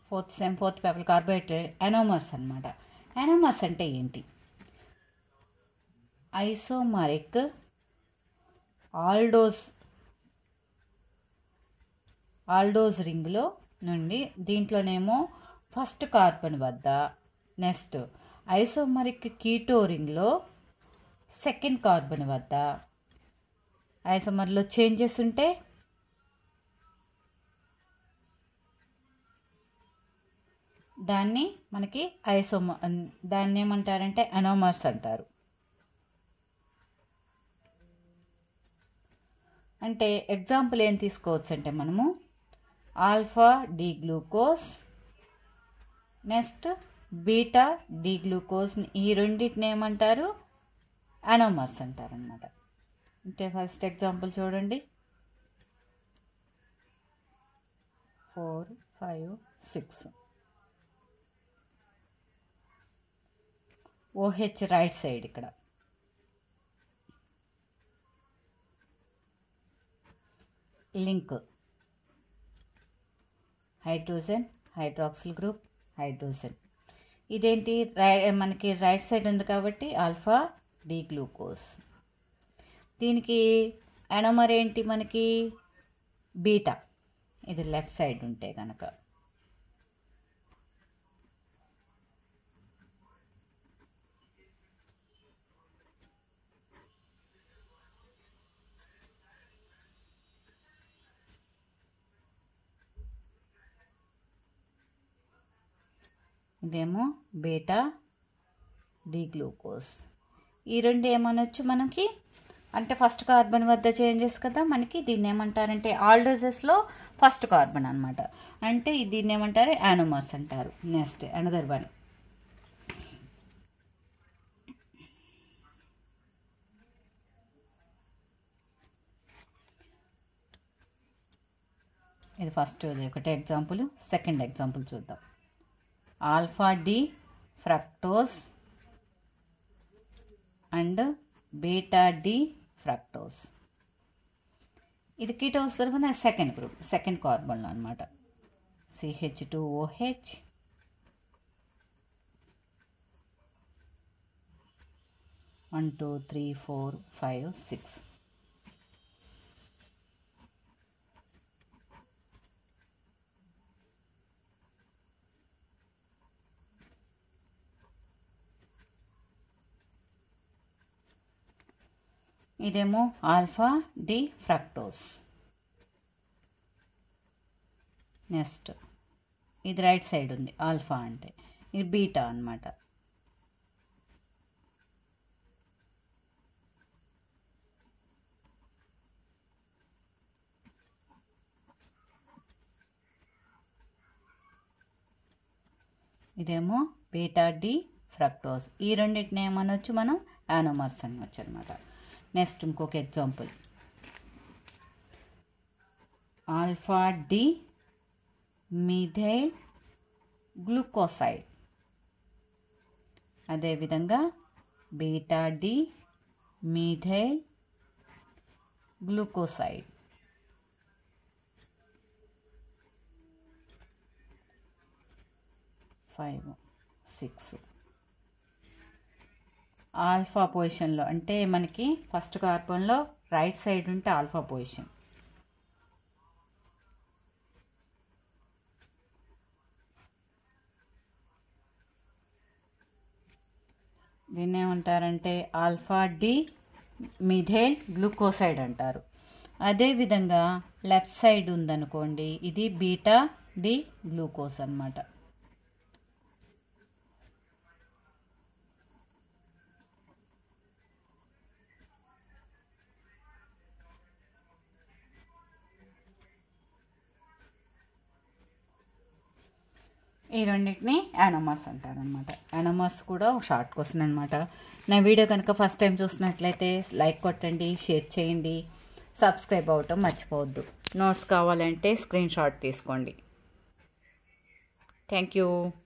fourth sem fourth paper carbohydrate anomers అనమాట anomers అంటే ఏంటి ఐసోమరిక్ ఆల్డోస్ ఆల్డోస్ రింగ్లో నుండి దీంట్లోనేమో ఫస్ట్ కార్బన్ వద్ద నెక్స్ట్ ఐసోమరిక్ కీటో రింగ్లో సెకండ్ కార్బన్ వద్ద ఐసోమర్లో చేంజెస్ ఉంటే దాన్ని మనకి ఐసోమ దాన్ని ఏమంటారంటే అనోమర్స్ అంటారు అంటే ఎగ్జాంపుల్ ఏం తీసుకోవచ్చు అంటే మనము alpha D glucose next beta D glucose ఈ రెండింటిని ఏమంటారు అనోమర్స్ అంటారు అనమాట అంటే ఫస్ట్ ఎగ్జాంపుల్ చూడండి four five six OH right side ఇక్కడ link hydrogen hydroxyl group hydrogen ఇదేంటి రై మనకి రైట్ సైడ్ ఉంది కాబట్టి ఆల్ఫా డి గ్లూకోజ్ దీనికి అనమర్ ఏంటి మనకి బీటా ఇది లెఫ్ట్ సైడ్ ఉంటే కనుక ఇదేమో బీటా డి గ్లూకోజ్ ఈ రెండు ఏమనొచ్చు మనకి అంటే ఫస్ట్ కార్బన్ వద్ద చేంజెస్ కదా మనకి దీన్ని ఏమంటారంటే ఆల్డోజెస్లో ఫస్ట్ కార్బన్ అనమాట అంటే దీన్ని ఏమంటారు యానోమర్స్ అంటారు నెక్స్ట్ అనదర్ వన్ ఇది ఫస్ట్ ఒకటే ఎగ్జాంపుల్ సెకండ్ ఎగ్జాంపుల్ చూద్దాం alpha D fructose and beta D fructose ఇది కీటోస్ కనుక నా సెకండ్ గ్రూప్ సెకండ్ కార్బన్లో అనమాట CH two OH one two three four five six ఇదేమో ఆల్ఫా డి ఫ్రక్టోస్ నెక్స్ట్ ఇది రైట్ సైడ్ ఉంది ఆల్ఫా అంటే ఇది బీటా అనమాట ఇదేమో బీటా డి ఫ్రక్టోస్ ఈ రెండింటిని ఏమనొచ్చు మనం యానోమర్స్ అనవచ్చు అనమాట నెక్స్ట్ ఇంకొక example alpha D methyl glucoside అదేవిధంగా beta D methyl glucoside five six alpha పొజిషన్లో అంటే మనకి ఫస్ట్ కార్బన్లో రైట్ సైడ్ ఉంటే ఆల్ఫా పొజిషన్ దీన్ని ఏమంటారంటే ఆల్ఫా డి మిథైల్ గ్లూకోసైడ్ అంటారు అదేవిధంగా లెఫ్ట్ సైడ్ ఉందనుకోండి ఇది బీటా డి గ్లూకోజ్ అనమాట ఈ రెండింటిని యానోమాస్ అంటారనమాట యానోమాస్ కూడా ఒక షార్ట్ క్వశ్చన్ అనమాట నా వీడియో కనుక ఫస్ట్ టైం చూసినట్లయితే లైక్ కొట్టండి షేర్ చేయండి సబ్స్క్రైబ్ అవ్వటం మర్చిపోవద్దు నోట్స్ కావాలంటే స్క్రీన్ షాట్ తీసుకోండి థ్యాంక్ యూ